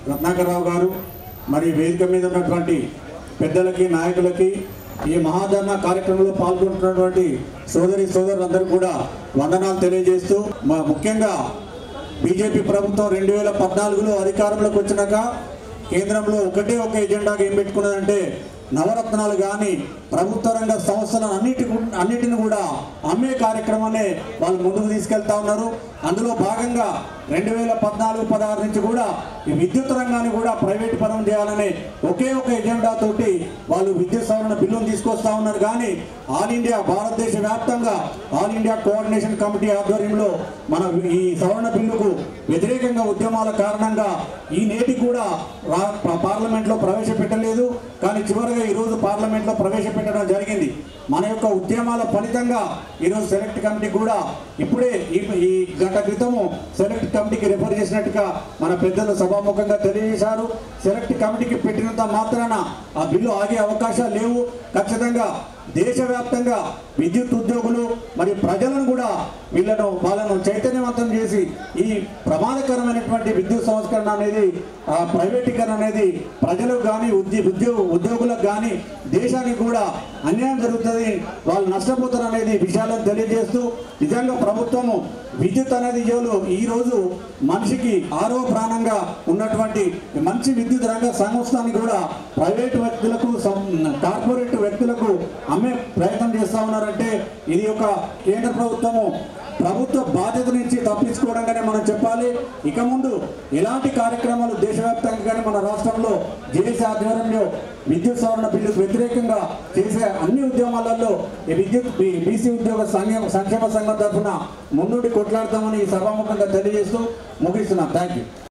రత్నాకరరావు గారు మరి వేదిక మీద ఉన్నటువంటి పెద్దలకి నాయకులకి ఈ మహాధరణ కార్యక్రమంలో పాల్గొంటున్నటువంటి సోదరి సోదరులందరూ కూడా వందనాలు తెలియజేస్తూ మా ముఖ్యంగా బీజేపీ ప్రభుత్వం రెండు వేల పద్నాలుగులో అధికారంలోకి వచ్చినాక కేంద్రంలో ఒకటే ఒక ఎజెండాగా ఏం పెట్టుకున్నదంటే నవరత్నాలు కానీ ప్రభుత్వ రంగ సంస్థలను అన్నిటి అన్నిటిని కూడా అమ్మే కార్యక్రమాన్ని వాళ్ళు ముందుకు తీసుకెళ్తా ఉన్నారు అందులో భాగంగా రెండు వేల పద్నాలుగు పదహారు నుంచి కూడా ఈ విద్యుత్ రంగాన్ని కూడా ప్రైవేట్ పరం చేయాలనే ఒకే ఒక ఎజెండా తోటి వాళ్ళు విద్యుత్ సవరణ బిల్లును తీసుకొస్తా ఉన్నారు కానీ ఆల్ ఇండియా భారతదేశ వ్యాప్తంగా ఆల్ ఇండియా కోఆర్డినేషన్ కమిటీ ఆధ్వర్యంలో మన ఈ సవరణ బిల్లుకు వ్యతిరేకంగా ఉద్యమాల కారణంగా ఈ నేటి కూడా రా- పా- పార్లమెంట్లో ప్రవేశపెట్టలేదు కానీ చివరిగా ఈరోజు పార్లమెంట్లో ప్రవేశపెట్టడం జరిగింది మన యొక్క ఉద్యమాల ఫలితంగా ఈరోజు సెలెక్ట్ కమిటీ కూడా ఇప్పుడే ఈ ఈ గంట క్రితము సెలెక్ట్ కమిటీకి రిఫర్ చేసినట్టుగా మన పెద్దలు సభాముఖంగా తెలియజేశారు సెలెక్ట్ కమిటీకి పెట్టినంత మాత్రాన ఆ బిల్లు ఆగే అవకాశాలు లేవు ఖచ్చితంగా దేశవ్యాప్తంగా విద్యుత్ ఉద్యోగులు మరియు ప్రజలను కూడా వీళ్ళను వాళ్ళను చైతన్యవంతం చేసి ఈ ప్రమాదకరమైనటువంటి విద్యుత్ సంస్కరణ అనేది ఆ ప్రైవేటీకరణ అనేది ప్రజలకు కానీ ఉద్య ఉద్యోగ ఉద్యోగులకు కానీ దేశానికి కూడా అన్యాయం జరుగుతుంది వాళ్ళు నష్టపోతారు అనేది విషయాలను తెలియజేస్తూ నిజంగా ప్రభుత్వము విద్యుత్ అనేది ఇవాళ ఈ రోజు మనిషికి ఆరో ప్రాణంగా ఉన్నటువంటి మంచి విద్యుత్ రంగ సంస్థని కూడా ప్రైవేట్ వ్యక్తులకు సం- కార్పొరేట్ వ్యక్తులకు అమ్మే ప్రయత్నం చేస్తా ఉన్నారంటే ఇది ఒక కేంద్ర ప్రభుత్వము ప్రభుత్వ బాధ్యత నుంచి తప్పించుకోవడంగానే మనం చెప్పాలి ఇక ముందు ఎలాంటి కార్యక్రమాలు దేశవ్యాప్తంగా కానీ మన రాష్ట్రంలో జేఏసీ ఆధ్వర్యంలో విద్యుత్ సవరణ బిల్లుకు వ్యతిరేకంగా చేసే అన్ని ఉద్యమాలలో ఈ విద్యుత్ బీ- బీసీ ఉద్యోగ సంఘం సంక్షేమ సంఘం తరఫున ముందుండి కొట్లాడతామని ఈ సభాముఖంగా తెలియజేస్తూ ముగిస్తున్నాం థ్యాంక్ యూ